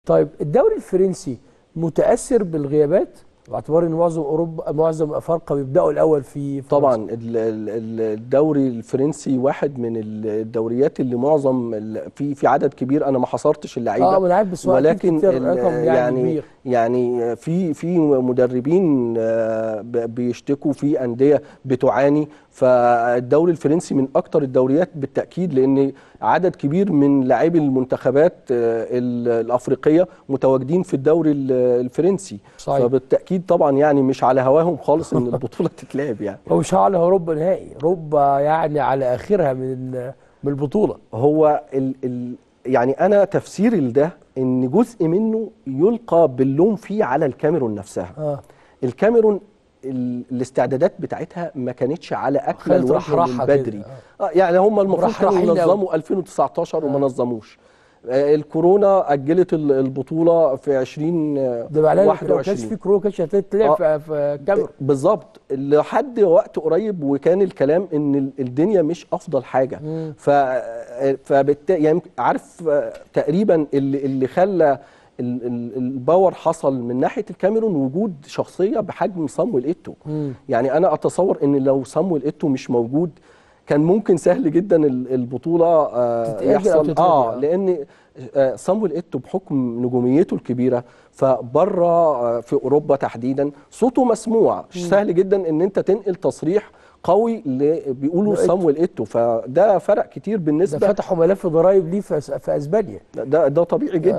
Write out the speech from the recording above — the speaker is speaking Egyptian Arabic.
طيب الدوري الفرنسي متاثر بالغيابات باعتبار ان معظم اوروبا معظم الافارقه بيبداوا الاول في فرنسا. طبعا ال- ال- ال- الدوري الفرنسي واحد من الدوريات اللي معظم ال- في في عدد كبير انا ما حصرتش اللعيبه اه ما انا عارف بس هو أكيد ولكن كتير ال- رقم يعني, يعني كبير يعني في في مدربين آه، ب- بيشتكوا في انديه بتعاني فالدوري الفرنسي من اكتر الدوريات بالتاكيد لان عدد كبير من لاعبي المنتخبات آه، ال- الافريقيه متواجدين في الدوري ال- الفرنسي صحيح. فبالتاكيد طبعا يعني مش على هواهم خالص ان البطوله تتلعب يعني هو مش على اوروبا نهائي اوروبا يعني على اخرها من من البطوله هو ال ال يعني انا تفسيري لده ان جزء منه يلقى باللوم فيه على الكاميرون نفسها اه الكاميرون ال- الاستعدادات بتاعتها ما كانتش على اكمل خدت وجه رحرحة من كده، بدري آه يعني هم المفروض كانوا مرحرحين أوي. ينظموا 2019 وما نظموش آه الكورونا اجلت ال- البطوله في 20 ده معناه إن لو ما كانش 21 في كورونا كانش هتتلعب في في الكاميرون بالظبط لحد وقت قريب وكان الكلام ان ال- الدنيا مش افضل حاجه مم. ف فبالتالي يعني عارف آه، تقريبا اللي اللي خلى ال- ال- الباور حصل من ناحيه الكاميرون وجود شخصيه بحجم صامويل ايتو مم. يعني انا اتصور ان لو صامويل ايتو مش موجود كان ممكن سهل جدا ال- البطوله آه، تتأجل أو يحصل تتلغي، اه آه. لان آه، صامويل ايتو بحكم نجوميته الكبيره فبره آه، في اوروبا تحديدا صوته مسموع سهل جدا ان انت تنقل تصريح قوي اللي بيقولوا لإيتو. صامويل ايتو فده فرق كتير ده بالنسبه فتحوا ملف ضرائب ليه في في اسبانيا ده ده طبيعي جدا